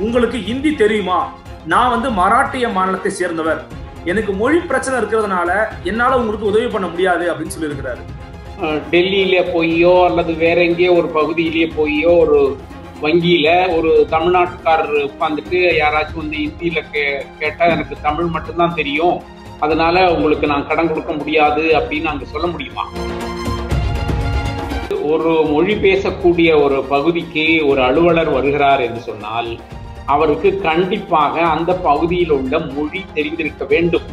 உங்களுக்கு ஹிந்தி தெரியுமா நான் வந்து மராட்டிய மாநிலத்தை சேர்ந்தவர் எனக்கு மொழி பிரச்சனை இருக்கிறதுனால என்னால உங்களுக்கு உதவி பண்ண முடியாது அப்படின்னு சொல்லியிருக்கிறாரு அஹ் டெல்லியில போயோ அல்லது வேற எங்கேயோ ஒரு பகுதியிலேயே போயோ ஒரு வங்கியில ஒரு தமிழ்நாட்டுக்காரர் உட்காந்துட்டு யாராச்சும் வந்து ஹிந்தியில கே கேட்டா எனக்கு தமிழ் மட்டும்தான் தெரியும் அதனால உங்களுக்கு நான் கடன் கொடுக்க முடியாது அப்படின்னு அங்க சொல்ல முடியுமா ஒரு மொழி பேசக்கூடிய ஒரு பகுதிக்கு ஒரு அலுவலர் வருகிறார் என்று சொன்னால் அவருக்கு கண்டிப்பாக அந்த பகுதியில் உள்ள மொழி தெரிந்திருக்க வேண்டும்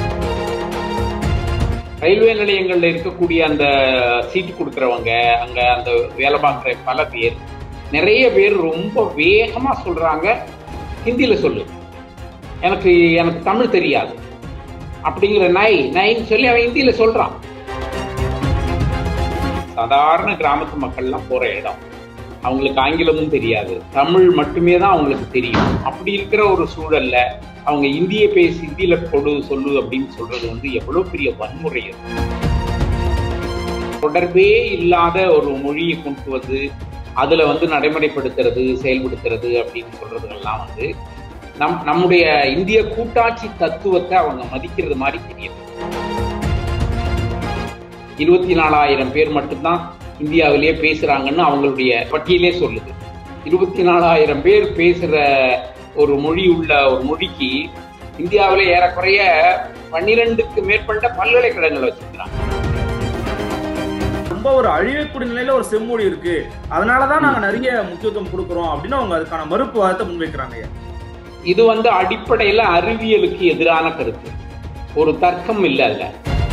ரயில்வே நிலையங்கள்ல இருக்கக்கூடிய அந்த சீட்டு கொடுக்கறவங்க அங்க அந்த வேலை பார்க்குற பல பேர் நிறைய பேர் ரொம்ப வேகமா சொல்றாங்க ஹிந்தியில சொல்லு எனக்கு எனக்கு தமிழ் தெரியாது அப்படிங்கிற நை நைன்னு சொல்லி அவன் ஹிந்தியில சொல்றான் சாதாரண கிராமத்து மக்கள்லாம் போற இடம் அவங்களுக்கு ஆங்கிலமும் தெரியாது தமிழ் மட்டுமே தான் அவங்களுக்கு தெரியும் அப்படி இருக்கிற ஒரு சூழல்ல அவங்க இந்திய பேசி ஹிந்தியில கொடு சொல்லு அப்படின்னு சொல்றது வந்து எவ்வளவு பெரிய வன்முறை அது தொடர்பே இல்லாத ஒரு மொழியை கொண்டு வந்து அதுல வந்து நடைமுறைப்படுத்துறது செயல்படுத்துறது அப்படின்னு சொல்றதுகள்லாம் வந்து நம் நம்முடைய இந்திய கூட்டாட்சி தத்துவத்தை அவங்க மதிக்கிறது மாதிரி தெரியுது இருபத்தி நாலாயிரம் பேர் மட்டும்தான் இந்தியாவிலேயே பேசுறாங்கன்னு அவங்களுடைய பட்டியலே சொல்லுது இருபத்தி நாலாயிரம் பேர் பேசுற ஒரு மொழி உள்ள ஒரு மொழிக்கு இந்தியாவில ஏறக்குறைய பன்னிரெண்டுக்கு மேற்பட்ட பல்கலைக்கழகங்கள் வச்சிருக்கிறாங்க ரொம்ப ஒரு அழியக்கூடிய நிலையில ஒரு செம்மொழி இருக்கு அதனாலதான் நாங்க நிறைய முக்கியத்துவம் கொடுக்குறோம் அப்படின்னு அவங்க அதுக்கான மறுப்பு வாதத்தை முன்வைக்கிறாங்க ஐயா. இது வந்து அடிப்படையில அறிவியலுக்கு எதிரான கருத்து ஒரு தர்க்கம் இல்ல அதுல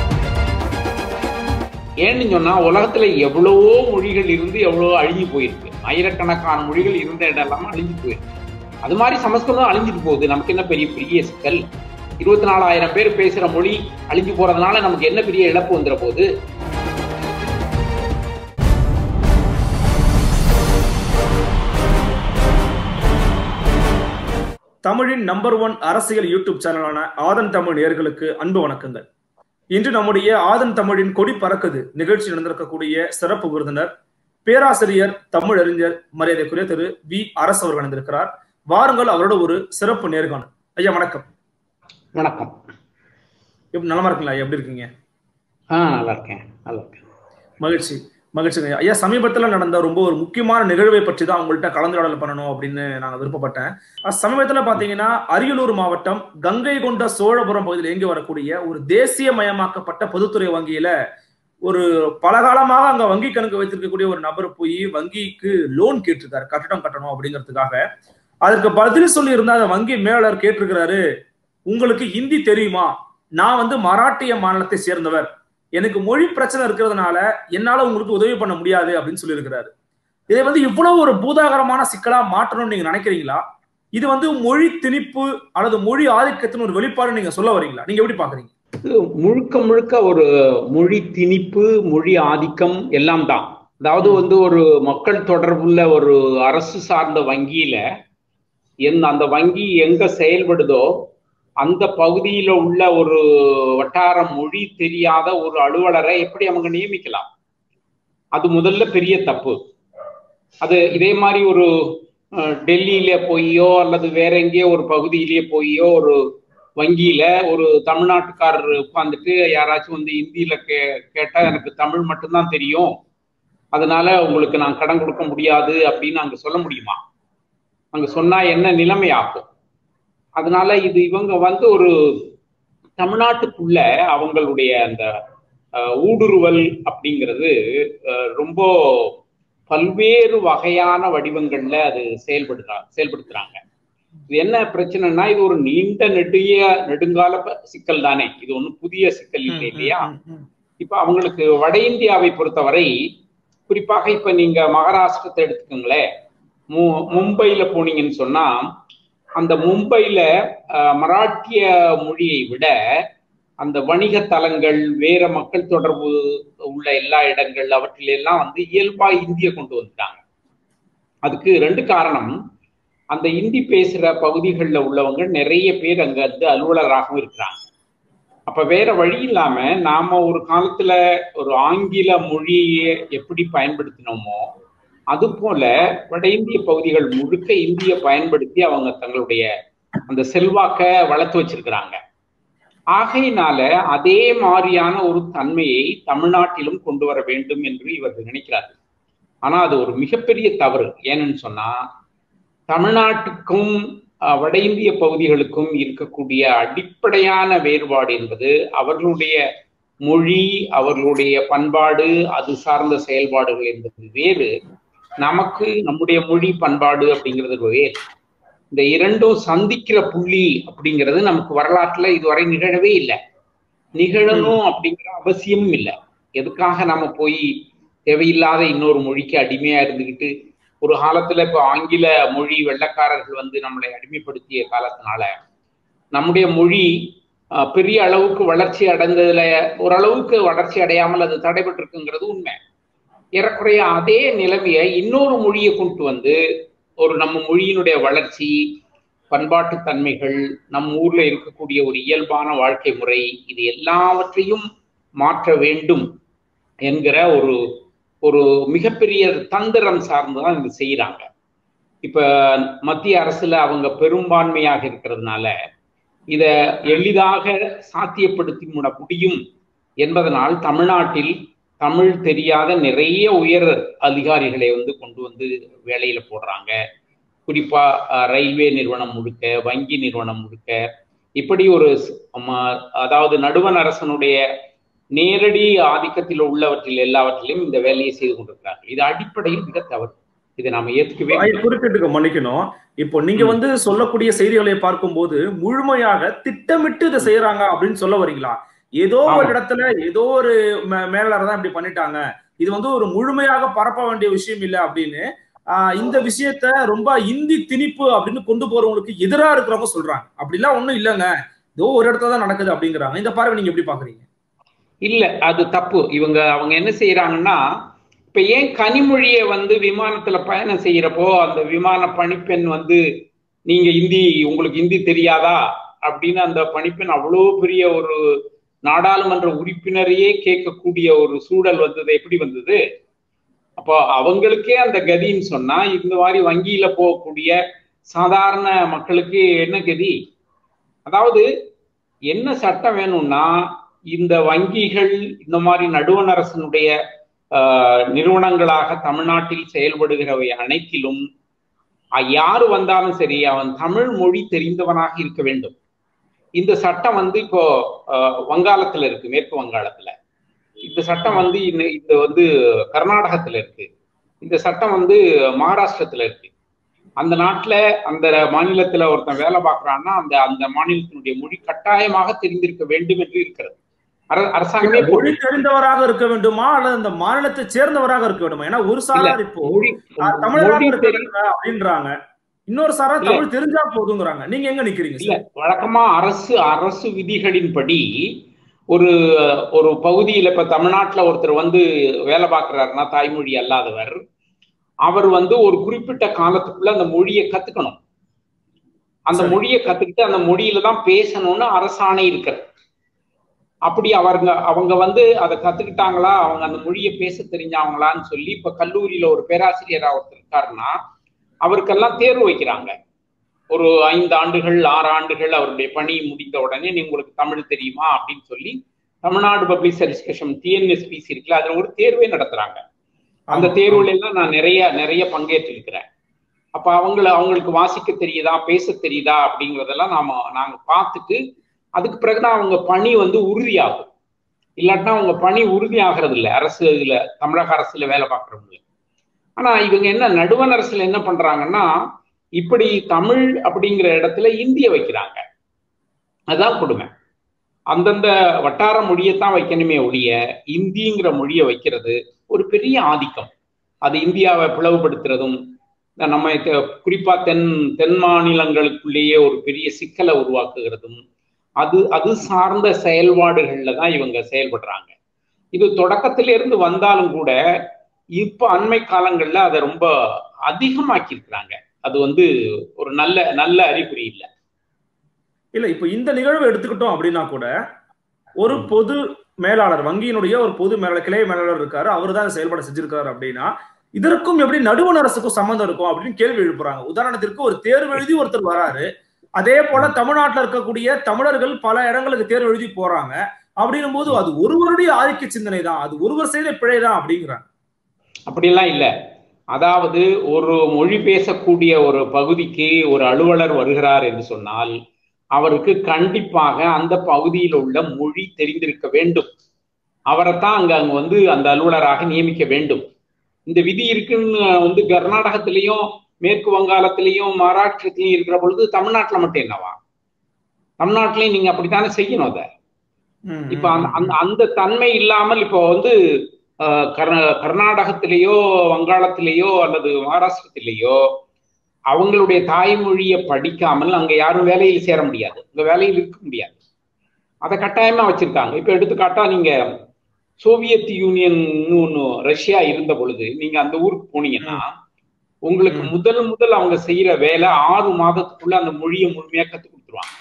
ஏன்னு சொன்னா உலகத்துல எவ்வளவோ மொழிகள் இருந்து எவ்வளவோ அழிஞ்சு போயிருக்கு ஆயிரக்கணக்கான மொழிகள் இருந்த இடம் எல்லாம் அழிஞ்சு போயிருக்கு அது மாதிரி சமஸ்கிருதம் அழிஞ்சிட்டு போகுது நமக்கு என்ன பெரிய பெரிய சிக்கல் இருபத்தி நாலாயிரம் பேர் பேசுற மொழி அழிஞ்சு போறதுனால நமக்கு என்ன பெரிய இழப்பு வந்துட போகுது தமிழின் நம்பர் ஒன் அரசியல் யூடியூப் சேனலான ஆதன் தமிழ் நேயர்களுக்கு அன்பு வணக்கங்கள் இன்று நம்முடைய ஆதன் தமிழின் கொடி பறக்குது நிகழ்ச்சி நடந்திருக்கக்கூடிய சிறப்பு விருந்தினர் பேராசிரியர் தமிழறிஞர் மரியாதைக்குரிய திரு வி அரசு அவர்கள் இணைந்திருக்கிறார் வாருங்கள் அவரோட ஒரு சிறப்பு நேர்காணல் ஐயா வணக்கம் வணக்கம் எப்படி நலமா இருக்கீங்களா ஐயா? எப்படி இருக்கீங்க ஆ நல்லா இருக்கேன் நல்லா இருக்கேன் மகிழ்ச்சி மகிழ்ச்சிங்க ஐயா. ஐயா சமீபத்துல நடந்த ரொம்ப ஒரு முக்கியமான நிகழ்வை பற்றி தான் உங்கள்கிட்ட கலந்துரையாடல் பண்ணணும் அப்படின்னு நான் விருப்பப்பட்டேன் அஹ் சமீபத்துல பாத்தீங்கன்னா அரியலூர் மாவட்டம் கங்கை கொண்ட சோழபுரம் பகுதியில் இயங்கி வரக்கூடிய ஒரு தேசியமயமாக்கப்பட்ட பொதுத்துறை வங்கியில ஒரு பலகாலமாக அங்க வங்கி கணக்கு வைத்திருக்கக்கூடிய ஒரு நபர் போய் வங்கிக்கு லோன் கேட்டிருக்காரு கட்டடம் கட்டணும் அப்படிங்கிறதுக்காக அதற்கு பதில் சொல்லி இருந்த அந்த வங்கி மேலாளர் கேட்டிருக்கிறாரு உங்களுக்கு ஹிந்தி தெரியுமா நான் வந்து மராட்டிய மாநிலத்தை சேர்ந்தவர் எனக்கு மொழி பிரச்சனை இருக்கிறதுனால என்னால உங்களுக்கு உதவி பண்ண முடியாது அப்படின்னு சொல்லியிருக்கிறாரு இதை வந்து இவ்வளவு ஒரு பூதாகரமான சிக்கலா மாற்றணும்னு நீங்க நினைக்கிறீங்களா இது வந்து மொழி திணிப்பு அல்லது மொழி ஆதிக்கத்தின் ஒரு வெளிப்பாடு நீங்க சொல்ல வரீங்களா நீங்க எப்படி பாக்குறீங்க இது முழுக்க முழுக்க ஒரு மொழி திணிப்பு மொழி ஆதிக்கம் எல்லாம் தான் அதாவது வந்து ஒரு மக்கள் தொடர்புள்ள ஒரு அரசு சார்ந்த வங்கியில எந்த அந்த வங்கி எங்க செயல்படுதோ அந்த பகுதியில உள்ள ஒரு வட்டார மொழி தெரியாத ஒரு அலுவலரை எப்படி அவங்க நியமிக்கலாம் அது முதல்ல பெரிய தப்பு அது இதே மாதிரி ஒரு அஹ், டெல்லியில போயோ அல்லது வேற எங்கேயோ ஒரு பகுதியிலேயே போயோ ஒரு வங்கியில ஒரு தமிழ்நாட்டுக்காரர் உட்காந்துட்டு யாராச்சும் வந்து ஹிந்தியில கே கேட்டா எனக்கு தமிழ் மட்டும்தான் தெரியும் அதனால உங்களுக்கு நான் கடன் கொடுக்க முடியாது அப்படின்னு அங்க சொல்ல முடியுமா அங்க சொன்னா என்ன நிலைமை ஆகும் அதனால இது இவங்க வந்து ஒரு தமிழ்நாட்டுக்குள்ள அவங்களுடைய அந்த அஹ், ஊடுருவல் அப்படிங்கிறது அஹ், ரொம்ப பல்வேறு வகையான வடிவங்கள்ல அது செயல்படுறா செயல்படுத்துறாங்க இது என்ன பிரச்சனைனா இது ஒரு நீண்ட நெடிய நெடுங்கால ப- சிக்கல் தானே இது ஒண்ணும் புதிய சிக்கல் இல்லை இல்லையா இப்ப அவங்களுக்கு வட இந்தியாவை பொறுத்தவரை குறிப்பாக இப்ப நீங்க மகாராஷ்டிரத்தை எடுத்துக்கோங்களேன் மு மும்பையில போனீங்கன்னு சொன்னா அந்த மும்பையில அஹ், மராட்டிய மொழியை விட அந்த வணிக தலங்கள் வேற மக்கள் தொடர்பு உள்ள எல்லா இடங்கள் அவற்றிலெல்லாம் வந்து இயல்பா இந்திய கொண்டு வந்துட்டாங்க அதுக்கு ரெண்டு காரணம் அந்த இந்தி பேசுற பகுதிகளில் உள்ளவங்க நிறைய பேர் அங்க வந்து அலுவலராகவும் இருக்கிறாங்க அப்ப வேற வழி இல்லாம நாம ஒரு காலத்துல ஒரு ஆங்கில மொழியை எப்படி பயன்படுத்தினோமோ அது போல வட இந்திய பகுதிகள் முழுக்க இந்திய பயன்படுத்தி அவங்க தங்களுடைய அந்த செல்வாக்க வளர்த்து வச்சிருக்கிறாங்க ஆகையினால அதே மாதிரியான ஒரு தன்மையை தமிழ்நாட்டிலும் கொண்டு வர வேண்டும் என்று இவர்கள் நினைக்கிறார்கள் ஆனா அது ஒரு மிகப்பெரிய தவறு ஏன்னு சொன்னா தமிழ்நாட்டுக்கும் வட இந்திய பகுதிகளுக்கும் இருக்கக்கூடிய அடிப்படையான வேறுபாடு என்பது அவர்களுடைய மொழி அவர்களுடைய பண்பாடு அது சார்ந்த செயல்பாடுகள் என்பது வேறு நமக்கு நம்முடைய மொழி பண்பாடு அப்படிங்கிறது வேறு இந்த இரண்டும் சந்திக்கிற புள்ளி அப்படிங்கிறது நமக்கு வரலாற்றுல இதுவரை நிகழவே இல்லை நிகழணும் அப்படிங்கிற அவசியமும் இல்லை எதுக்காக நம்ம போய் தேவையில்லாத இன்னொரு மொழிக்கு அடிமையா இருந்துகிட்டு ஒரு காலத்துல இப்போ ஆங்கில மொழி வெள்ளக்காரர்கள் வந்து நம்மளை அடிமைப்படுத்திய காலத்தினால நம்முடைய மொழி பெரிய அளவுக்கு வளர்ச்சி அடைந்ததுல ஓரளவுக்கு வளர்ச்சி அடையாமல் அது தடைபட்டிருக்குங்கிறது உண்மை ஏறக்குறைய அதே நிலைமையை இன்னொரு மொழியை கொண்டு வந்து ஒரு நம்ம மொழியினுடைய வளர்ச்சி பண்பாட்டு தன்மைகள் நம் ஊர்ல இருக்கக்கூடிய ஒரு இயல்பான வாழ்க்கை முறை இது எல்லாவற்றையும் மாற்ற வேண்டும் என்கிற ஒரு ஒரு மிகப்பெரிய தந்திரம் சார்ந்துதான் இது செய்யறாங்க இப்ப மத்திய அரசுல அவங்க பெரும்பான்மையாக இருக்கிறதுனால இத எளிதாக சாத்தியப்படுத்தி முட முடியும் என்பதனால் தமிழ்நாட்டில் தமிழ் தெரியாத நிறைய உயர் அதிகாரிகளை வந்து கொண்டு வந்து வேலையில போடுறாங்க குறிப்பா ரயில்வே நிறுவனம் முழுக்க வங்கி நிறுவனம் முழுக்க இப்படி ஒரு அதாவது நடுவன் அரசனுடைய நேரடி ஆதிக்கத்தில் உள்ளவற்றில் எல்லாவற்றிலும் இந்த வேலையை செய்து கொண்டிருக்கிறார்கள் இது அடிப்படையில் மிக தவறு இதை நாம ஏற்கவே குறிப்பிட்டுக்க மன்னிக்கணும் இப்போ நீங்க வந்து சொல்லக்கூடிய செய்திகளை பார்க்கும்போது முழுமையாக திட்டமிட்டு இதை செய்யறாங்க அப்படின்னு சொல்ல வரீங்களா ஏதோ ஒரு இடத்துல ஏதோ ஒரு மேலாளர் தான் இப்படி பண்ணிட்டாங்க இது வந்து ஒரு முழுமையாக பரப்ப வேண்டிய விஷயம் இல்லை அப்படின்னு இந்த விஷயத்த ரொம்ப இந்தி திணிப்பு அப்படின்னு கொண்டு போறவங்களுக்கு எதிராக இருக்கிறவங்க சொல்றாங்க அப்படிலாம் ஒண்ணும் இல்லைங்க ஏதோ ஒரு இடத்துல தான் நடக்குது அப்படிங்கிறாங்க இந்த பார்வை நீங்க எப்படி பாக்குறீங்க இல்ல அது தப்பு இவங்க அவங்க என்ன செய்யறாங்கன்னா இப்ப ஏன் கனிமொழியை வந்து விமானத்துல பயணம் செய்யறப்போ அந்த விமான பணிப்பெண் வந்து நீங்க இந்தி உங்களுக்கு இந்தி தெரியாதா அப்படின்னு அந்த பணிப்பெண் அவ்வளோ பெரிய ஒரு நாடாளுமன்ற உறுப்பினரையே கேட்கக்கூடிய ஒரு சூழல் வந்தது எப்படி வந்தது அப்போ அவங்களுக்கே அந்த கதின்னு சொன்னா இந்த மாதிரி வங்கியில போகக்கூடிய சாதாரண மக்களுக்கு என்ன கதி அதாவது என்ன சட்டம் வேணும்னா இந்த வங்கிகள் இந்த மாதிரி நடுவண் அரசனுடைய நிறுவனங்களாக தமிழ்நாட்டில் செயல்படுகிறவை அனைத்திலும் யாரு வந்தாலும் சரி அவன் தமிழ் மொழி தெரிந்தவனாக இருக்க வேண்டும் இந்த சட்டம் வந்து இப்போ வங்காளத்துல இருக்கு மேற்கு வங்காளத்துல இந்த சட்டம் வந்து இந்த வந்து கர்நாடகத்துல இருக்கு இந்த சட்டம் வந்து மகாராஷ்டிரத்துல இருக்கு அந்த நாட்டுல அந்த மாநிலத்துல ஒருத்தன் வேலை பார்க்கறான்னா அந்த அந்த மாநிலத்தினுடைய மொழி கட்டாயமாக தெரிந்திருக்க வேண்டும் என்று இருக்கிறது அரசாங்கமே மொழி தெரிந்தவராக இருக்க வேண்டுமா அல்லது அந்த மாநிலத்தை சேர்ந்தவராக இருக்க வேண்டுமா ஏன்னா ஒரு சாரார் இப்போ தமிழராக இருக்க அப்படின்றாங்க இன்னொரு சாரா தமிழ் தெரிஞ்சா போதுங்கிறாங்க நீங்க எங்க நிக்கிறீங்க இல்ல வழக்கமா அரசு அரசு விதிகளின்படி ஒரு ஒரு பகுதியில இப்ப தமிழ்நாட்டுல ஒருத்தர் வந்து வேலை பார்க்கிறாருன்னா தாய்மொழி அல்லாதவர் அவர் வந்து ஒரு குறிப்பிட்ட காலத்துக்குள்ள அந்த மொழியை கத்துக்கணும் அந்த மொழியை கத்துக்கிட்டு அந்த மொழியில தான் பேசணும்னு அரசாணை இருக்கிறது அப்படி அவங்க அவங்க வந்து அதை கத்துக்கிட்டாங்களா அவங்க அந்த மொழியை பேச தெரிஞ்சாங்களான்னு சொல்லி இப்ப கல்லூரியில ஒரு பேராசிரியரா ஒருத்தர் இருக்காருன்னா அவருக்கெல்லாம் தேர்வு வைக்கிறாங்க ஒரு ஐந்து ஆண்டுகள் ஆறு ஆண்டுகள் அவருடைய பணி முடிந்த உடனே நீ உங்களுக்கு தமிழ் தெரியுமா அப்படின்னு சொல்லி Tamil Nadu public service commission TNPSC இருக்குல்ல அதுல ஒரு தேர்வே நடத்துறாங்க அந்த தேர்வுல எல்லாம் நான் நிறைய நிறைய பங்கேற்றிருக்கிறேன் அப்ப அவங்கள அவங்களுக்கு வாசிக்க தெரியுதா பேச தெரியுதா அப்படிங்கிறதெல்லாம் நாம நாங்க பார்த்துட்டு அதுக்கு பிறகுதான் அவங்க பணி வந்து உறுதியாகும் இல்லாட்டினா அவங்க பணி உறுதி ஆகிறது இல்லை அரசு இதுல தமிழக அரசுல வேலை பார்க்குறவங்க ஆனா இவங்க என்ன நடுவண் அரசுல என்ன பண்றாங்கன்னா இப்படி தமிழ் அப்படிங்கிற இடத்துல இந்திய வைக்கிறாங்க அதுதான் கொடுமை அந்தந்த வட்டார மொழியைத்தான் வைக்கணுமே ஒழிய இந்திங்கிற மொழியை வைக்கிறது ஒரு பெரிய ஆதிக்கம் அது இந்தியாவை பிளவுபடுத்துறதும் நம்ம குறிப்பா தென் தென் மாநிலங்களுக்குள்ளேயே ஒரு பெரிய சிக்கலை உருவாக்குகிறதும் அது அது சார்ந்த செயல்பாடுகள்ல தான் இவங்க செயல்படுறாங்க இது தொடக்கத்திலிருந்து வந்தாலும் கூட இப்ப அண்மை காலங்கள்ல அதை ரொம்ப அதிகமாக்கி இருக்கிறாங்க அது வந்து ஒரு நல்ல நல்ல அறிகுறி இல்லை இல்ல இப்ப இந்த நிகழ்வு எடுத்துக்கிட்டோம் அப்படின்னா கூட ஒரு பொது மேலாளர் வங்கியினுடைய ஒரு பொது மேலாளர் கிளை மேலாளர் இருக்காரு அவர் தான் செயல்பட செஞ்சிருக்காரு அப்படின்னா இதற்கும் எப்படி நடுவண் அரசுக்கும் சம்மந்தம் இருக்கும் அப்படின்னு கேள்வி எழுப்புறாங்க உதாரணத்திற்கு ஒரு தேர்வு எழுதி ஒருத்தர் வராரு அதே போல தமிழ்நாட்டில் இருக்கக்கூடிய தமிழர்கள் பல இடங்களுக்கு தேர்வு எழுதி போறாங்க அப்படின்னும் போது அது ஒருவருடைய ஆதிக்க சிந்தனை தான் அது ஒருவர் செய்த பிழை தான் அப்படிங்கிறாங்க அப்படியெல்லாம் இல்லை அதாவது ஒரு மொழி பேசக்கூடிய ஒரு பகுதிக்கு ஒரு அலுவலர் வருகிறார் என்று சொன்னால் அவருக்கு கண்டிப்பாக அந்த பகுதியில் உள்ள மொழி தெரிந்திருக்க வேண்டும் அவரைத்தான் அங்க அங்க வந்து அந்த அலுவலராக நியமிக்க வேண்டும் இந்த விதி இருக்குன்னு வந்து கர்நாடகத்திலையும் மேற்கு வங்காளத்திலையும் மகாராஷ்டிரத்திலையும் இருக்கிற பொழுது தமிழ்நாட்டுல மட்டும் என்னவா தமிழ்நாட்டிலையும் நீங்க அப்படித்தானே செய்யணும் அதை இப்ப அந்த அந்த அந்த தன்மை இல்லாமல் இப்போ வந்து கர்நா கர்நாடகத்திலேயோ வங்காளத்திலேயோ அல்லது மகாராஷ்டிரத்திலேயோ அவங்களுடைய தாய்மொழியை படிக்காமல் அங்க யாரும் வேலையில் சேர முடியாது அங்க வேலையில் இருக்க முடியாது அதை கட்டாயமா வச்சிருக்காங்க இப்ப எடுத்துக்காட்டா நீங்க சோவியத் யூனியன் ஒன்று ரஷ்யா இருந்த பொழுது நீங்க அந்த ஊருக்கு போனீங்கன்னா உங்களுக்கு முதல் முதல் அவங்க செய்யற வேலை ஆறு மாதத்துக்குள்ள அந்த மொழியை முழுமையா கத்து கொடுத்துருவாங்க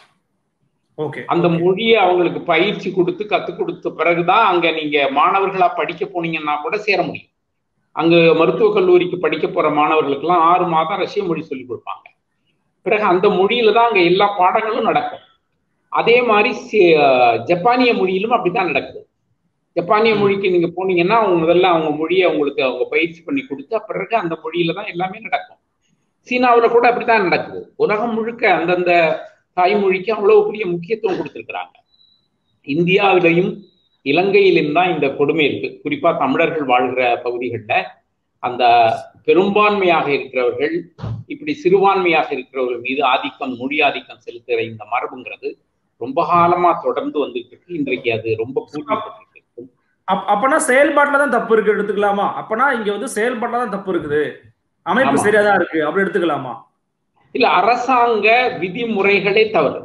அந்த மொழியை அவங்களுக்கு பயிற்சி கொடுத்து கத்து கொடுத்த பிறகுதான் அங்க நீங்க மாணவர்களா படிக்க போனீங்கன்னா கூட சேர முடியும் அங்க மருத்துவக் கல்லூரிக்கு படிக்க போற மாணவர்களுக்கு எல்லாம் ஆறு மாதம் ரஷ்ய மொழி சொல்லி கொடுப்பாங்க பிறகு அந்த மொழியில தான் அங்க எல்லா பாடங்களும் நடக்கும் அதே மாதிரி ஜப்பானிய மொழியிலும் அப்படித்தான் நடக்குது ஜப்பானிய மொழிக்கு நீங்க போனீங்கன்னா அவங்க முதல்ல அவங்க மொழியை அவங்களுக்கு அவங்க பயிற்சி பண்ணி கொடுத்து பிறகு அந்த மொழியில தான் எல்லாமே நடக்கும் சீனாவில் கூட அப்படித்தான் நடக்குது உலகம் முழுக்க அந்தந்த தாய்மொழிக்கு அவ்வளவு பெரிய முக்கியத்துவம் கொடுத்திருக்கிறாங்க இந்தியாவிலையும் இலங்கையிலும் தான் இந்த கொடுமை இருக்கு குறிப்பா தமிழர்கள் வாழ்கிற பகுதிகளில் அந்த பெரும்பான்மையாக இருக்கிறவர்கள் இப்படி சிறுபான்மையாக இருக்கிறவர்கள் மீது ஆதிக்கம் மொழி ஆதிக்கம் செலுத்துகிற இந்த மரபுங்கிறது ரொம்ப காலமா தொடர்ந்து வந்துட்டு இருக்கு இன்றைக்கு அது ரொம்ப பூர்வப்பட்டிருக்கு அப்பனா செயல்பாட்டுல தான் தப்பு இருக்கு எடுத்துக்கலாமா அப்பனா இங்க வந்து செயல்பாட்டுல தான் தப்பு இருக்குது அமைப்பு சரியாதான் இருக்கு அப்படி எடுத்துக்கலாமா இல்ல அரசாங்க விதிமுறைகளே தவறு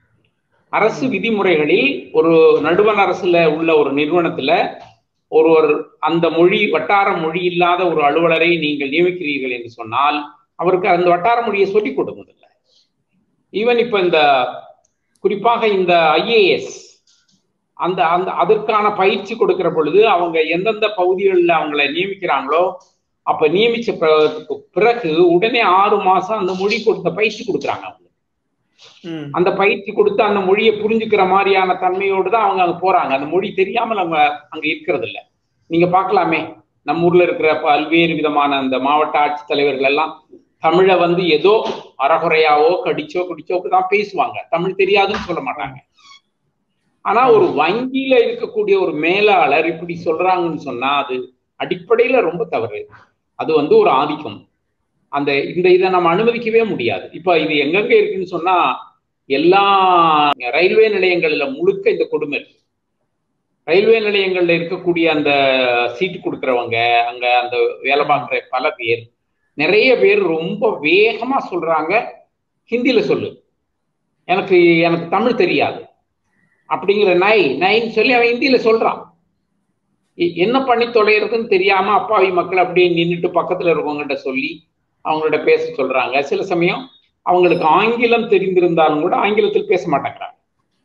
அரசு விதிமுறைகளில் ஒரு நடுவண் அரசுல உள்ள ஒரு நிறுவனத்துல ஒருவர் அந்த மொழி வட்டார மொழி இல்லாத ஒரு அலுவலரை நீங்கள் நியமிக்கிறீர்கள் என்று சொன்னால் அவருக்கு அந்த வட்டார மொழியை சொல்லிக் கொடுங்க ஈவன் இப்ப இந்த குறிப்பாக இந்த ஐஏஎஸ் அந்த அந்த அதற்கான பயிற்சி கொடுக்கிற பொழுது அவங்க எந்தெந்த பகுதிகளில் அவங்கள நியமிக்கிறாங்களோ அப்ப நியமிச்ச பிறகு உடனே ஆறு மாசம் அந்த மொழி கொடுத்த பயிற்சி கொடுக்குறாங்க அவங்க அந்த பயிற்சி கொடுத்து அந்த மொழியை புரிஞ்சுக்கிற மாதிரியான தன்மையோடு தான் அவங்க அங்க போறாங்க அந்த மொழி தெரியாமல் அவங்க அங்க இருக்கிறது இல்லை நீங்க பார்க்கலாமே நம்ம ஊர்ல இருக்கிற பல்வேறு விதமான அந்த மாவட்ட ஆட்சித்தலைவர்கள் எல்லாம் தமிழை வந்து ஏதோ அறகுறையாவோ கடிச்சோ குடிச்சோ தான் பேசுவாங்க தமிழ் தெரியாதுன்னு சொல்ல மாட்டாங்க ஆனா ஒரு வங்கியில இருக்கக்கூடிய ஒரு மேலாளர் இப்படி சொல்றாங்கன்னு சொன்னா அது அடிப்படையில ரொம்ப தவறு அது வந்து ஒரு ஆதிக்கம் அந்த இந்த இதை நம்ம அனுமதிக்கவே முடியாது இப்ப இது எங்கெங்க இருக்குன்னு சொன்னா எல்லா ரயில்வே நிலையங்கள்ல முழுக்க இந்த கொடுமை இருக்கு ரயில்வே நிலையங்கள்ல இருக்கக்கூடிய அந்த சீட்டு கொடுக்குறவங்க அங்க அந்த வேலை பார்க்குற பல பேர் நிறைய பேர் ரொம்ப வேகமா சொல்றாங்க ஹிந்தியில சொல்லு எனக்கு எனக்கு தமிழ் தெரியாது அப்படிங்கிற நை நைன்னு சொல்லி அவன் ஹிந்தியில சொல்றான் என்ன பண்ணி தொலைகிறதுன்னு தெரியாம அப்பாவி மக்கள் அப்படியே நின்றுட்டு பக்கத்துல இருக்கவங்ககிட்ட சொல்லி அவங்கள்ட்ட பேச சொல்றாங்க சில சமயம் அவங்களுக்கு ஆங்கிலம் தெரிந்திருந்தாலும் கூட ஆங்கிலத்தில் பேச மாட்டேங்கிறாங்க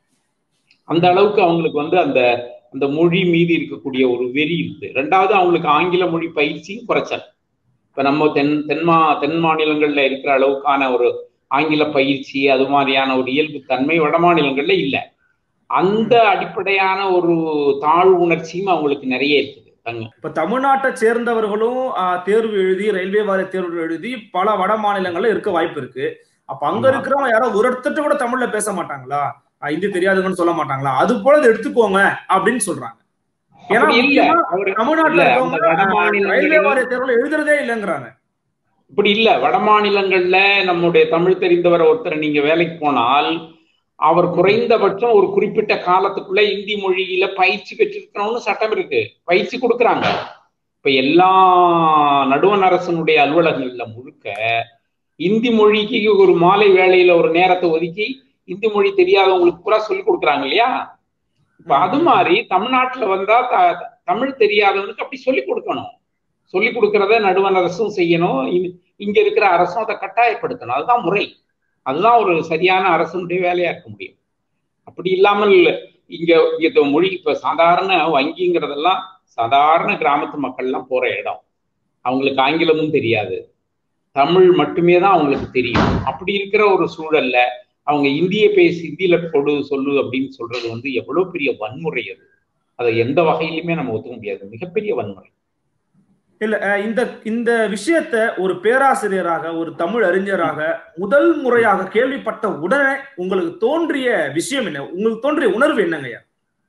அந்த அளவுக்கு அவங்களுக்கு வந்து அந்த அந்த மொழி மீது இருக்கக்கூடிய ஒரு வெறி இருக்குது ரெண்டாவது அவங்களுக்கு ஆங்கில மொழி பயிற்சியும் குறைச்சல் இப்ப நம்ம தென் தென்மா தென் மாநிலங்கள்ல இருக்கிற அளவுக்கான ஒரு ஆங்கில பயிற்சி அது மாதிரியான ஒரு இயல்பு தன்மை வட மாநிலங்கள்ல இல்லை அந்த அடிப்படையான ஒரு தாழ்வு உணர்ச்சியும் அவங்களுக்கு நிறைய இருக்குது இப்ப தமிழ்நாட்டை சேர்ந்தவர்களும் தேர்வு எழுதி ரயில்வே வாரிய தேர்வு எழுதி பல வட மாநிலங்கள்ல இருக்க வாய்ப்பு இருக்கு அப்ப அங்க இருக்கிறவங்க யாரோ ஒரு இடத்துட்டு கூட தமிழ்ல பேச மாட்டாங்களா ஹிந்தி தெரியாதுங்கன்னு சொல்ல மாட்டாங்களா அது போல இதை எடுத்துக்கோங்க அப்படின்னு சொல்றாங்க ஏன்னா தமிழ்நாட்டுல இருக்கவங்க ரயில்வே வாரிய தேர்வுல எழுதுறதே இல்லைங்கிறாங்க இப்படி இல்ல வட மாநிலங்கள்ல நம்முடைய தமிழ் தெரிந்தவர் ஒருத்தர் நீங்க வேலைக்கு போனால் அவர் குறைந்தபட்சம் ஒரு குறிப்பிட்ட காலத்துக்குள்ள இந்தி மொழியில பயிற்சி பெற்றிருக்கணும்னு சட்டம் இருக்கு பயிற்சி கொடுக்குறாங்க இப்ப எல்லா நடுவண் அரசனுடைய அலுவலகங்கள்ல முழுக்க இந்தி மொழிக்கு ஒரு மாலை வேலையில ஒரு நேரத்தை ஒதுக்கி இந்தி மொழி தெரியாதவங்களுக்கு பூரா சொல்லி கொடுக்குறாங்க இல்லையா இப்ப அது மாதிரி தமிழ்நாட்டுல வந்தா த தமிழ் தெரியாதவனுக்கு அப்படி சொல்லி கொடுக்கணும் சொல்லி கொடுக்கறத நடுவண் அரசும் செய்யணும் இங்க இருக்கிற அரசும் அதை கட்டாயப்படுத்தணும் அதுதான் முறை அதுதான் ஒரு சரியான அரசனுடைய வேலையா இருக்க முடியும் அப்படி இல்லாமல் இங்க இங்க மொழி இப்ப சாதாரண வங்கிங்கிறதெல்லாம் சாதாரண கிராமத்து மக்கள் எல்லாம் போற இடம் அவங்களுக்கு ஆங்கிலமும் தெரியாது தமிழ் மட்டுமே தான் அவங்களுக்கு தெரியும் அப்படி இருக்கிற ஒரு சூழல்ல அவங்க இந்திய பேசி இந்தியில கொடு சொல்லு அப்படின்னு சொல்றது வந்து எவ்வளவு பெரிய வன்முறை அது அதை எந்த வகையிலுமே நம்ம ஒத்துக்க முடியாது மிகப்பெரிய வன்முறை இல்ல இந்த இந்த விஷயத்த ஒரு பேராசிரியராக ஒரு தமிழ் அறிஞராக முதல் முறையாக கேள்விப்பட்ட உடனே உங்களுக்கு தோன்றிய விஷயம் என்ன உங்களுக்கு தோன்றிய உணர்வு என்னங்கய்யா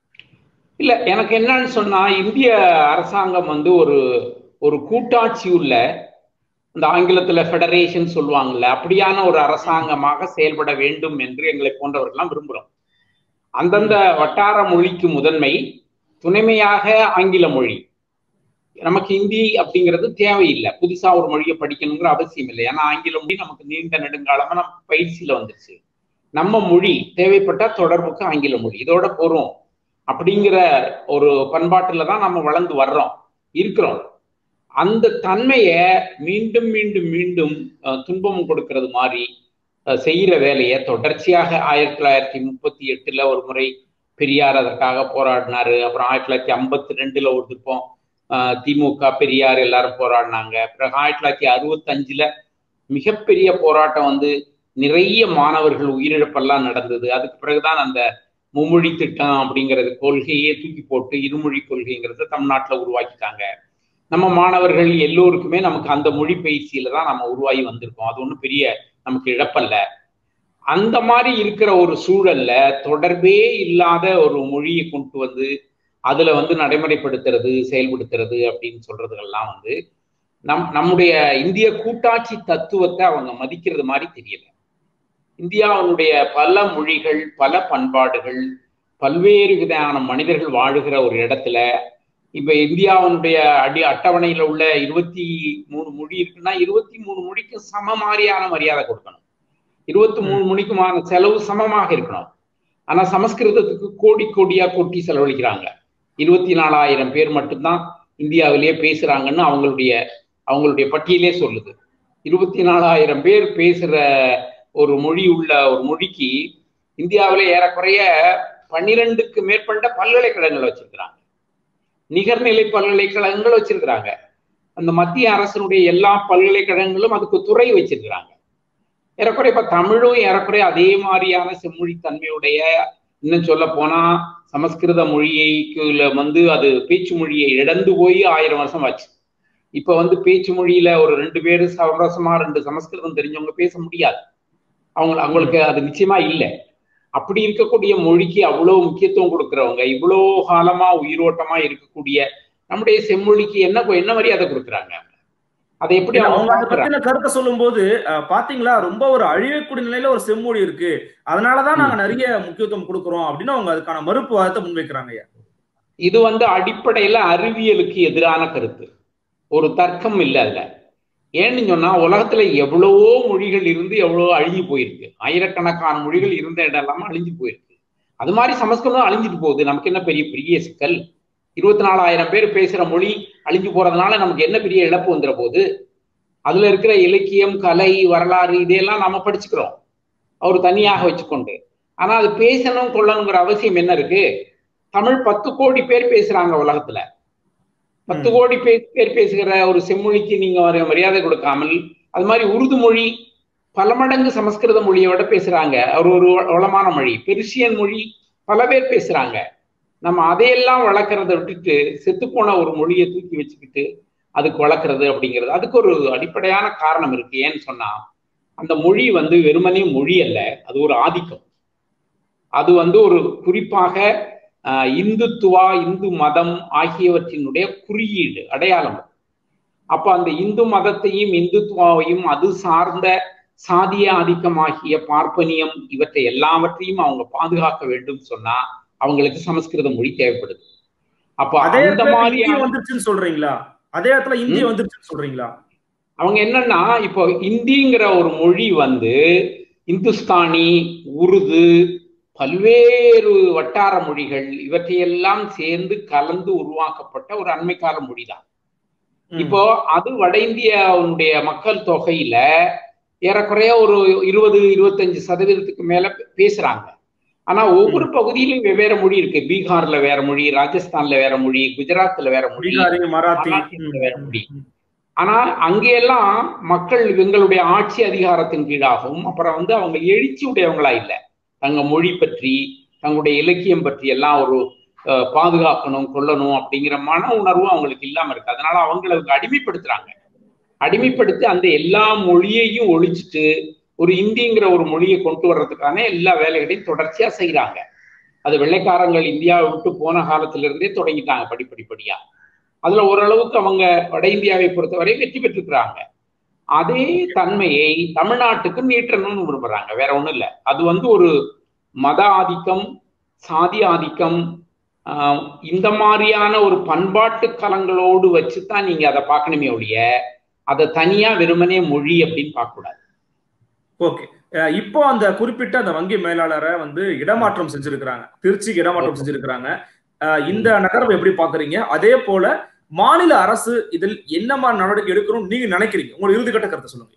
இல்ல எனக்கு என்னன்னு சொன்னா இந்திய அரசாங்கம் வந்து ஒரு ஒரு கூட்டாட்சி உள்ள இந்த ஆங்கிலத்துல ஃபெடரேஷன் சொல்லுவாங்கல்ல அப்படியான ஒரு அரசாங்கமாக செயல்பட வேண்டும் என்று எங்களை போன்றவர்கள்லாம் விரும்புகிறோம் அந்தந்த வட்டார மொழிக்கு முதன்மை துணைமையாக ஆங்கில மொழி நமக்கு ஹிந்தி அப்படிங்கிறது தேவையில்லை புதுசா ஒரு மொழியை படிக்கணுங்கிற அவசியம் இல்லை ஏன்னா ஆங்கில மொழி நமக்கு நீண்ட நெடுங்காலமா நம்ம பயிற்சியில வந்துருச்சு நம்ம மொழி தேவைப்பட்ட தொடர்புக்கு ஆங்கில மொழி இதோட போறோம் அப்படிங்கிற ஒரு பண்பாட்டுல தான் நம்ம வளர்ந்து வர்றோம் இருக்கிறோம் அந்த தன்மைய மீண்டும் மீண்டும் மீண்டும் துன்பம் கொடுக்கறது மாதிரி செய்யற வேலையை தொடர்ச்சியாக ஆயிரத்தி தொள்ளாயிரத்தி முப்பத்தி எட்டுல ஒரு முறை பெரியார் அதற்காக போராடினாரு அப்புறம் ஆயிரத்தி தொள்ளாயிரத்தி ஐம்பத்தி ரெண்டுல ஒரு திருப்பம் திமுக பெரியார் எல்லாரும் போராடினாங்க பிறகு ஆயிரத்தி தொள்ளாயிரத்தி அறுபத்தஞ்சுல மிகப்பெரிய போராட்டம் வந்து நிறைய மாணவர்கள் உயிரிழப்பெல்லாம் நடந்தது அதுக்கு பிறகுதான் அந்த மும்மொழி திட்டம் அப்படிங்கிறது கொள்கையே தூக்கி போட்டு இருமொழி கொள்கைங்கிறத தமிழ்நாட்டில் உருவாக்கிட்டாங்க நம்ம மாணவர்கள் எல்லோருக்குமே நமக்கு அந்த மொழி பயிற்சியில தான் நம்ம உருவாகி வந்திருக்கோம் அது ஒன்றும் பெரிய நமக்கு இழப்பல்ல அந்த மாதிரி இருக்கிற ஒரு சூழல்ல தொடர்பே இல்லாத ஒரு மொழியை கொண்டு வந்து அதுல வந்து நடைமுறைப்படுத்துறது செயல்படுத்துறது அப்படின்னு சொல்றதுகள்லாம் வந்து நம் நம்முடைய இந்திய கூட்டாட்சி தத்துவத்தை அவங்க மதிக்கிறது மாதிரி தெரியல இந்தியாவினுடைய பல மொழிகள் பல பண்பாடுகள் பல்வேறு விதமான மனிதர்கள் வாழுகிற ஒரு இடத்துல இப்ப இந்தியாவினுடைய அடி அட்டவணையில உள்ள இருபத்தி மூணு மொழி இருக்குன்னா இருபத்தி மூணு மொழிக்கு சம மாதிரியான மரியாதை கொடுக்கணும் இருபத்தி மூணு மொழிக்குமான செலவு சமமாக இருக்கணும் ஆனா சமஸ்கிருதத்துக்கு கோடி கோடியா கொட்டி செலவழிக்கிறாங்க இருபத்தி நாலாயிரம் பேர் மட்டும்தான் இந்தியாவிலேயே பேசுறாங்கன்னு அவங்களுடைய அவங்களுடைய பட்டியலே சொல்லுது இருபத்தி நாலாயிரம் பேர் பேசுற ஒரு மொழி உள்ள ஒரு மொழிக்கு இந்தியாவில ஏறக்குறைய பன்னிரெண்டுக்கு மேற்பட்ட பல்கலைக்கழகங்கள் வச்சிருக்கிறாங்க நிகர்நிலை பல்கலைக்கழகங்கள் வச்சிருக்கிறாங்க அந்த மத்திய அரசனுடைய எல்லா பல்கலைக்கழகங்களும் அதுக்கு துறை வச்சிருக்கிறாங்க ஏறக்குறைய இப்ப தமிழும் ஏறக்குறைய அதே மாதிரியான செம்மொழி தன்மையுடைய இன்னும் சொல்ல போனா சமஸ்கிருத மொழியைக்குள்ள வந்து அது பேச்சு மொழியை இழந்து போய் ஆயிரம் வருஷம் ஆச்சு இப்ப வந்து பேச்சு மொழியில ஒரு ரெண்டு பேரு சமரசமா ரெண்டு சமஸ்கிருதம் தெரிஞ்சவங்க பேச முடியாது அவங்க அவங்களுக்கு அது நிச்சயமா இல்லை அப்படி இருக்கக்கூடிய மொழிக்கு அவ்வளவு முக்கியத்துவம் கொடுக்குறவங்க இவ்வளோ காலமா உயிரோட்டமா இருக்கக்கூடிய நம்முடைய செம்மொழிக்கு என்ன என்ன மரியாதை கொடுக்குறாங்க அதை எப்படி அவங்க அதை பத்தின கருத்தை சொல்லும் போது பாத்தீங்களா ரொம்ப ஒரு அழியக்கூடிய நிலையில ஒரு செம்மொழி இருக்கு அதனாலதான் நாங்க நிறைய முக்கியத்துவம் கொடுக்குறோம் அப்படின்னு அவங்க அதுக்கான மறுப்பு வாதத்தை முன்வைக்கிறாங்க இது வந்து அடிப்படையில அறிவியலுக்கு எதிரான கருத்து ஒரு தர்க்கம் இல்லை அதுல ஏன்னு சொன்னா உலகத்துல எவ்வளவோ மொழிகள் இருந்து எவ்வளவோ அழிஞ்சு போயிருக்கு ஆயிரக்கணக்கான மொழிகள் இருந்த இடம் இல்லாம அழிஞ்சு போயிருக்கு அது மாதிரி சமஸ்கிருதம் அழிஞ்சிட்டு போகுது நமக்கு என்ன பெரிய பெரிய சிக்கல் இருபத்தி நாலாயிரம் பேர் பேசுற மொழி அழிஞ்சு போறதுனால நமக்கு என்ன பெரிய இழப்பு வந்துட போகுது அதுல இருக்கிற இலக்கியம் கலை வரலாறு இதையெல்லாம் நம்ம படிச்சுக்கிறோம் அவர் தனியாக வச்சுக்கொண்டு ஆனா அது பேசணும் கொள்ளணுங்கிற அவசியம் என்ன இருக்கு தமிழ் பத்து கோடி பேர் பேசுறாங்க உலகத்துல பத்து கோடி பேர் பேசுகிற ஒரு செம்மொழிக்கு நீங்க ஒரு மரியாதை கொடுக்காமல் அது மாதிரி உருது மொழி பல மடங்கு சமஸ்கிருத மொழியை விட பேசுறாங்க ஒரு ஒரு வளமான மொழி பெருசியன் மொழி பல பேர் பேசுறாங்க நம்ம அதையெல்லாம் வளர்க்கறத விட்டுட்டு செத்துப்போன ஒரு மொழியை தூக்கி வச்சுக்கிட்டு அதுக்கு வளர்க்குறது அப்படிங்கிறது அதுக்கு ஒரு அடிப்படையான காரணம் இருக்கு ஏன்னு சொன்னா அந்த மொழி வந்து வெறுமனே மொழி அல்ல அது ஒரு ஆதிக்கம் அது வந்து ஒரு குறிப்பாக இந்துத்துவா இந்து மதம் ஆகியவற்றினுடைய குறியீடு அடையாளம் அப்ப அந்த இந்து மதத்தையும் இந்துத்துவாவையும் அது சார்ந்த சாதிய ஆதிக்கமாகிய பார்ப்பனியம் இவற்றை எல்லாவற்றையும் அவங்க பாதுகாக்க வேண்டும் சொன்னா அவங்களுக்கு சமஸ்கிருத மொழி தேவைப்படுது அப்ப அந்த மாதிரி வந்துருச்சுன்னு சொல்றீங்களா அதே இடத்துல இந்தி வந்துருச்சுன்னு சொல்றீங்களா அவங்க என்னன்னா இப்போ இந்திங்கிற ஒரு மொழி வந்து இந்துஸ்தானி உருது பல்வேறு வட்டார மொழிகள் இவற்றையெல்லாம் சேர்ந்து கலந்து உருவாக்கப்பட்ட ஒரு அண்மை கால மொழிதான் இப்போ அது வட இந்தியாவுடைய மக்கள் தொகையில ஏறக்குறைய ஒரு இருபது இருபத்தஞ்சு சதவீதத்துக்கு மேல பேசுறாங்க ஆனா ஒவ்வொரு பகுதியிலும் வெவ்வேறு மொழி இருக்கு பீகார்ல வேற மொழி ராஜஸ்தான்ல வேற மொழி குஜராத்ல வேற மொழி மராத்தியில வேற மொழி ஆனா அங்கெல்லாம் மக்கள் எங்களுடைய ஆட்சி அதிகாரத்தின் கீழாகவும் அப்புறம் வந்து அவங்க எழுச்சி உடையவங்களா இல்லை தங்க மொழி பற்றி தங்களுடைய இலக்கியம் பற்றி எல்லாம் ஒரு பாதுகாக்கணும் கொள்ளணும் அப்படிங்கிற மன உணர்வு அவங்களுக்கு இல்லாம இருக்கு அதனால அவங்களுக்கு அடிமைப்படுத்துறாங்க அடிமைப்படுத்தி அந்த எல்லா மொழியையும் ஒழிச்சிட்டு ஒரு இந்திங்கிற ஒரு மொழியை கொண்டு வர்றதுக்கான எல்லா வேலைகளையும் தொடர்ச்சியா செய்யறாங்க அது வெள்ளைக்காரங்கள் இந்தியாவை விட்டு போன காலத்துல இருந்தே தொடங்கிட்டாங்க படிப்படிப்படியா அதுல ஓரளவுக்கு அவங்க வட இந்தியாவை பொறுத்தவரை வெற்றி பெற்றுக்கிறாங்க அதே தன்மையை தமிழ்நாட்டுக்கு நீட்டணும்னு விரும்புறாங்க வேற ஒண்ணும் இல்லை அது வந்து ஒரு மத ஆதிக்கம் சாதி ஆதிக்கம் இந்த மாதிரியான ஒரு பண்பாட்டு கலங்களோடு வச்சுதான் நீங்க அதை பார்க்கணுமே ஒழிய அதை தனியா வெறுமனே மொழி அப்படின்னு பார்க்க கூடாது ஓகே இப்போ அந்த குறிப்பிட்ட அந்த வங்கி மேலாளரை வந்து இடமாற்றம் செஞ்சிருக்கிறாங்க திருச்சிக்கு இடமாற்றம் செஞ்சிருக்கிறாங்க இந்த நகரம் எப்படி பாக்குறீங்க அதே போல மாநில அரசு இதில் என்ன மாதிரி நடவடிக்கை எடுக்கணும் நீங்க நினைக்கிறீங்க உங்களோட இறுதிக்கட்ட கருத்தை சொல்லுங்க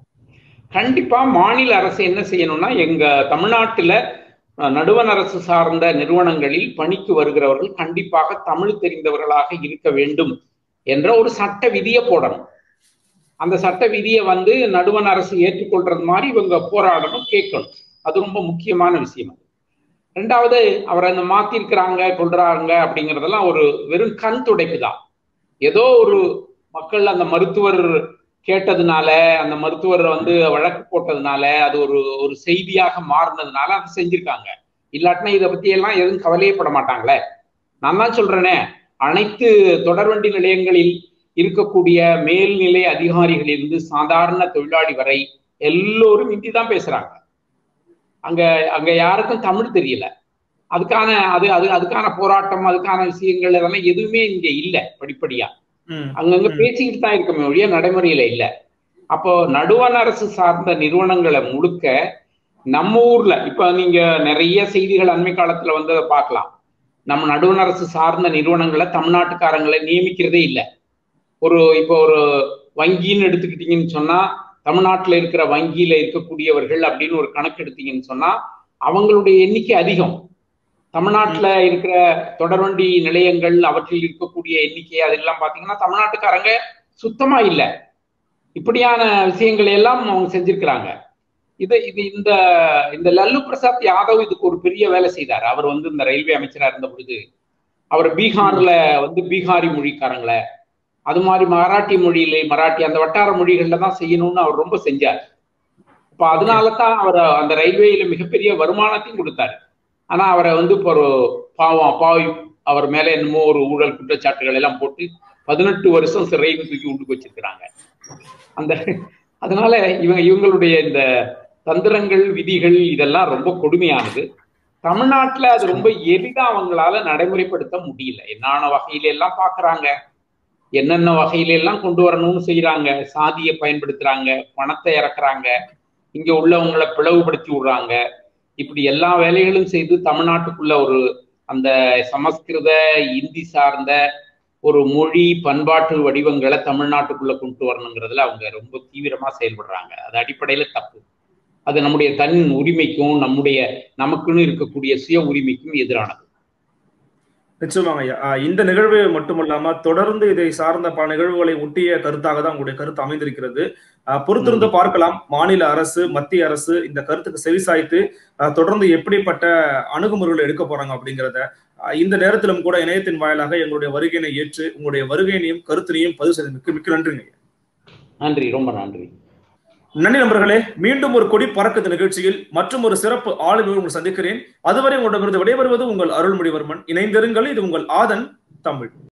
கண்டிப்பா மாநில அரசு என்ன செய்யணும்னா எங்க தமிழ்நாட்டுல நடுவண் அரசு சார்ந்த நிறுவனங்களில் பணிக்கு வருகிறவர்கள் கண்டிப்பாக தமிழ் தெரிந்தவர்களாக இருக்க வேண்டும் என்ற ஒரு சட்ட விதியை போடணும் அந்த சட்ட விதியை வந்து நடுவண் அரசு ஏற்றுக்கொள்றது மாதிரி இவங்க போராடணும் கேட்கணும் அது ரொம்ப முக்கியமான விஷயம் அது ரெண்டாவது அவரை அந்த மாத்திருக்கிறாங்க கொள்றாங்க அப்படிங்கிறதெல்லாம் ஒரு வெறும் கண் துடைப்பு தான் ஏதோ ஒரு மக்கள் அந்த மருத்துவர் கேட்டதுனால அந்த மருத்துவர் வந்து வழக்கு போட்டதுனால அது ஒரு ஒரு செய்தியாக மாறினதுனால அதை செஞ்சிருக்காங்க இல்லாட்டினா இதை பத்தி எல்லாம் எதுவும் கவலையப்பட மாட்டாங்களே நான் தான் சொல்றேனே அனைத்து தொடர்வண்டி நிலையங்களில் இருக்கக்கூடிய மேல்நிலை அதிகாரிகளிலிருந்து சாதாரண தொழிலாளி வரை எல்லோரும் ஹிந்தி தான் பேசுறாங்க அங்க அங்க யாருக்கும் தமிழ் தெரியல அதுக்கான அது அது அதுக்கான போராட்டம் அதுக்கான விஷயங்கள் அதெல்லாம் எதுவுமே இங்க இல்லை படிப்படியா அங்கங்க பேசிக்கிட்டு தான் இருக்கமே ஒழிய நடைமுறையில இல்ல அப்போ நடுவண் அரசு சார்ந்த நிறுவனங்களை முழுக்க நம்ம ஊர்ல இப்ப நீங்க நிறைய செய்திகள் அண்மை காலத்துல வந்ததை பார்க்கலாம் நம்ம நடுவண் அரசு சார்ந்த நிறுவனங்களை தமிழ்நாட்டுக்காரங்களை நியமிக்கிறதே இல்லை ஒரு இப்போ ஒரு வங்கின்னு எடுத்துக்கிட்டீங்கன்னு சொன்னா தமிழ்நாட்டில் இருக்கிற வங்கியில இருக்கக்கூடியவர்கள் அப்படின்னு ஒரு கணக்கு எடுத்தீங்கன்னு சொன்னா அவங்களுடைய எண்ணிக்கை அதிகம் தமிழ்நாட்டில் இருக்கிற தொடர்வண்டி நிலையங்கள் அவற்றில் இருக்கக்கூடிய எண்ணிக்கை அதெல்லாம் பார்த்தீங்கன்னா தமிழ்நாட்டுக்காரங்க சுத்தமா இல்லை இப்படியான விஷயங்களை எல்லாம் அவங்க செஞ்சிருக்கிறாங்க இது இது இந்த இந்த லல்லு பிரசாத் யாதவ் இதுக்கு ஒரு பெரிய வேலை செய்தார் அவர் வந்து இந்த ரயில்வே அமைச்சராக இருந்த பொழுது அவர் பீகார்ல வந்து பீகாரி மொழிக்காரங்களை அது மாதிரி மராட்டி மொழியில மராட்டி அந்த வட்டார மொழிகள்ல தான் செய்யணும்னு அவர் ரொம்ப செஞ்சார் இப்போ அதனால தான் அவர் அந்த ரயில்வேயில மிகப்பெரிய வருமானத்தையும் கொடுத்தாரு ஆனா அவரை வந்து இப்போ ஒரு பாவம் பாவி அவர் மேல என்னமோ ஒரு ஊழல் குற்றச்சாட்டுகள் எல்லாம் போட்டு பதினெட்டு வருஷம் சிறைன்னு தூக்கி உண்டுக்கு வச்சிருக்கிறாங்க அந்த அதனால இவங்க இவங்களுடைய இந்த தந்திரங்கள் விதிகள் இதெல்லாம் ரொம்ப கொடுமையானது தமிழ்நாட்டுல அது ரொம்ப எளிதா அவங்களால நடைமுறைப்படுத்த முடியல என்னென்ன வகையில எல்லாம் பாக்குறாங்க என்னென்ன வகையில எல்லாம் கொண்டு வரணும்னு செய்யறாங்க சாதியை பயன்படுத்துறாங்க பணத்தை இறக்குறாங்க இங்க உள்ளவங்களை பிளவுபடுத்தி விடுறாங்க இப்படி எல்லா வேலைகளும் செய்து தமிழ்நாட்டுக்குள்ள ஒரு அந்த சமஸ்கிருத இந்தி சார்ந்த ஒரு மொழி பண்பாட்டு வடிவங்களை தமிழ்நாட்டுக்குள்ள கொண்டு வரணுங்கிறதுல அவங்க ரொம்ப தீவிரமா செயல்படுறாங்க அது அடிப்படையில தப்பு அது நம்முடைய தன் உரிமைக்கும் நம்முடைய நமக்குன்னு இருக்கக்கூடிய சுய உரிமைக்கும் எதிரானது நிச்சயமாங்க ஐயா இந்த நிகழ்வு மட்டுமல்லாம தொடர்ந்து இதை சார்ந்த பல நிகழ்வுகளை ஒட்டிய கருத்தாக தான் உங்களுடைய கருத்து அமைந்திருக்கிறது பொறுத்திருந்து பார்க்கலாம் மாநில அரசு மத்திய அரசு இந்த கருத்துக்கு செவிசாய்த்து தொடர்ந்து எப்படிப்பட்ட அணுகுமுறைகளை எடுக்க போறாங்க அப்படிங்கிறத இந்த நேரத்திலும் கூட இணையத்தின் வாயிலாக எங்களுடைய வருகையினை ஏற்று உங்களுடைய வருகையினையும் கருத்தினையும் பதிவு செய்து மிக்க மிக்க நன்றிங்க நன்றி ரொம்ப நன்றி நன்றி நண்பர்களே மீண்டும் ஒரு கொடி பறக்குது நிகழ்ச்சியில் மற்றும் ஒரு சிறப்பு ஆளுநர் உங்களை சந்திக்கிறேன் அதுவரை உங்களிடமிருந்து விடைபெறுவது உங்கள் அருள்மொழிவர்மன் இணைந்திருங்கள் இது உங்கள் ஆதன் தமிழ்